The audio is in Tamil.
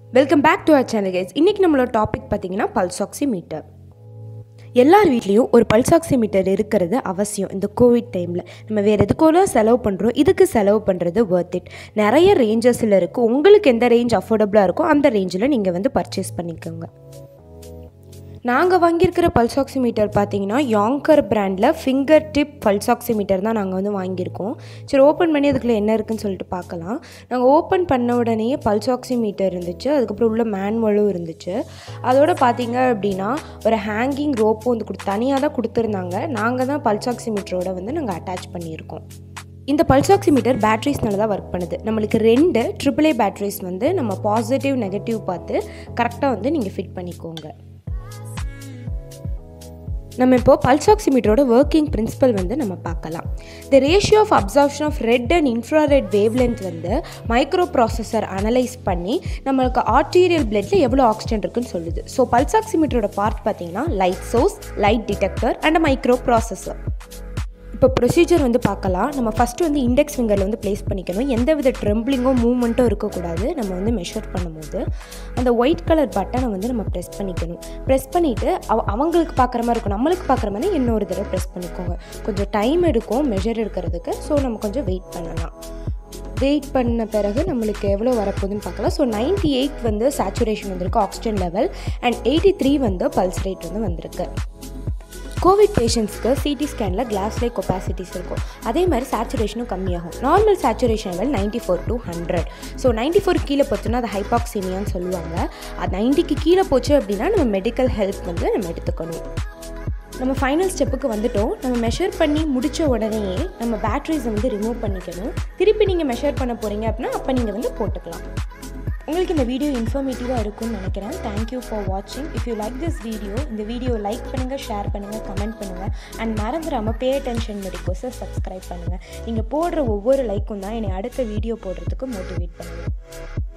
welcome back to our channel guys இன்றைக்கி நம்மளோட டாபிக் பார்த்தீங்கன்னா பல்ஸ் ஆக்சிமீட்டர் எல்லார் வீட்லேயும் ஒரு பல்ஸ் ஆக்சிமீட்டர் இருக்கிறது அவசியம் இந்த கோவிட் டைமில் நம்ம வேறு எதுக்கோல செலவு பண்ணுறோம் இதுக்கு செலவு பண்ணுறது ஒர்த் இட் நிறைய ரேஞ்சஸில் இருக்குது உங்களுக்கு எந்த ரேஞ்ச் அஃபோர்டபுளாக இருக்கோ அந்த ரேஞ்சில் நீங்கள் வந்து பர்ச்சேஸ் பண்ணிக்கோங்க நாங்கள் வாங்கியிருக்கிற பல்ஸ் ஆக்சிமீட்டர் பார்த்தீங்கன்னா யாங்கர் பிராண்டில் ஃபிங்கர் டிப் பல்ஸ் ஆக்சிமீட்டர் தான் நாங்கள் வந்து வாங்கியிருக்கோம் சரி ஓப்பன் பண்ணி அதுக்குள்ளே என்ன இருக்குன்னு சொல்லிட்டு பார்க்கலாம் நாங்கள் ஓப்பன் பண்ண உடனேயே பல்ஸ் ஆக்சிமீட்டர் இருந்துச்சு அதுக்கப்புறம் உள்ள மேனுவலும் இருந்துச்சு அதோட பார்த்தீங்க அப்படின்னா ஒரு ஹேங்கிங் ரோப்பும் வந்து கொடு தனியாக தான் கொடுத்துருந்தாங்க நாங்கள் தான் பல்ஸ் ஆக்சிமீட்டரோட வந்து நாங்கள் அட்டாச் பண்ணியிருக்கோம் இந்த பல்ஸ் ஆக்சிமீட்டர் பேட்ரிஸ்னால தான் ஒர்க் பண்ணுது நம்மளுக்கு ரெண்டு ட்ரிபிள் ஏ பேட்ரிஸ் வந்து நம்ம பாசிட்டிவ் நெகட்டிவ் பார்த்து கரெக்டாக வந்து நீங்கள் ஃபிட் பண்ணிக்கோங்க நம்ம இப்போ பல்ஸ் ஆக்சிமீட்டரோட ஒர்க்கிங் பிரின்சிபல் வந்து நம்ம பார்க்கலாம் the ratio of absorption of red and infrared wavelength வந்து மைக்ரோ ப்ராசஸர் அனலைஸ் பண்ணி நம்மளுக்கு ஆர்டீரியல் பிளட்டில் எவ்வளோ ஆக்சிஜன் இருக்குன்னு சொல்லுது ஸோ பல்ஸ் ஆக்சிமீட்டரோட பார்ட் பார்த்தீங்கன்னா light source light detector and microprocessor இப்போ ப்ரொசீஜர் வந்து பார்க்கலாம் நம்ம ஃபஸ்ட்டு வந்து இண்டெக்ஸ் ஃபிங்கரில் வந்து ப்ளேஸ் பண்ணிக்கணும் எந்த வித ட்ரெம்பிளிங்கோ மூவ்மெண்ட்டும் இருக்கக்கூடாது நம்ம வந்து மெஷர் பண்ணும்போது அந்த ஒயிட் கலர் பட்டனை வந்து நம்ம ப்ரெஸ் பண்ணிக்கணும் ப்ரெஸ் பண்ணிவிட்டு அவ அவங்களுக்கு பார்க்குற மாதிரி இருக்கும் நம்மளுக்கு பார்க்குற மாதிரி இன்னொரு தடவை ப்ரெஸ் பண்ணிக்கோங்க கொஞ்சம் டைம் எடுக்கும் மெஷர் எடுக்கிறதுக்கு ஸோ நம்ம கொஞ்சம் வெயிட் பண்ணலாம் வெயிட் பண்ண பிறகு நம்மளுக்கு எவ்வளோ வரப்போகுதுன்னு பார்க்கலாம் ஸோ நைன்ட்டி எயிட் வந்து சேச்சுரேஷன் வந்திருக்கு oxygen level and eighty three வந்து பல்ஸ் ரேட் வந்து வந்திருக்கு கோவிட் பேஷண்ட்ஸ்க்கு சிடி ஸ்கேனில் கிளாஸ் லைக் கொப்பாசிட்டிஸ் இருக்கும் அதே மாதிரி சேச்சுரேஷனும் கம்மியாகும் normal saturation level ninety four to hundred so ninety four கீழே போச்சுன்னா அது ஹைபாக்சிமியான்னு சொல்லுவாங்க அது நைன்ட்டிக்கு கீழே போச்சு அப்படின்னா நம்ம மெடிக்கல் ஹெல்ப் வந்து நம்ம எடுத்துக்கணும் நம்ம ஃபைனல் ஸ்டெப்புக்கு வந்துட்டோம் நம்ம மெஷர் பண்ணி முடித்த உடனேயே நம்ம பேட்ரிஸை வந்து ரிமூவ் பண்ணிக்கணும் திருப்பி நீங்கள் மெஷர் பண்ண போகிறீங்க அப்படின்னா அப்போ நீங்கள் வந்து போட்டுக்கலாம் உங்களுக்கு இந்த வீடியோ இன்ஃபர்மேட்டிவாக இருக்கும்னு நினைக்கிறேன் தேங்க்யூ ஃபார் வாட்சிங் if you like this video இந்த வீடியோ லைக் பண்ணுங்கள் ஷேர் பண்ணுங்கள் கமெண்ட் பண்ணுங்கள் அண்ட் மறந்துடாமல் பே அட்டென்ஷன் மெடிக்கோஸை சப்ஸ்கிரைப் பண்ணுங்கள் நீங்கள் போடுற ஒவ்வொரு லைக்கும் தான் என்னை அடுத்த வீடியோ போடுறதுக்கு மோட்டிவேட் பண்ணுங்கள்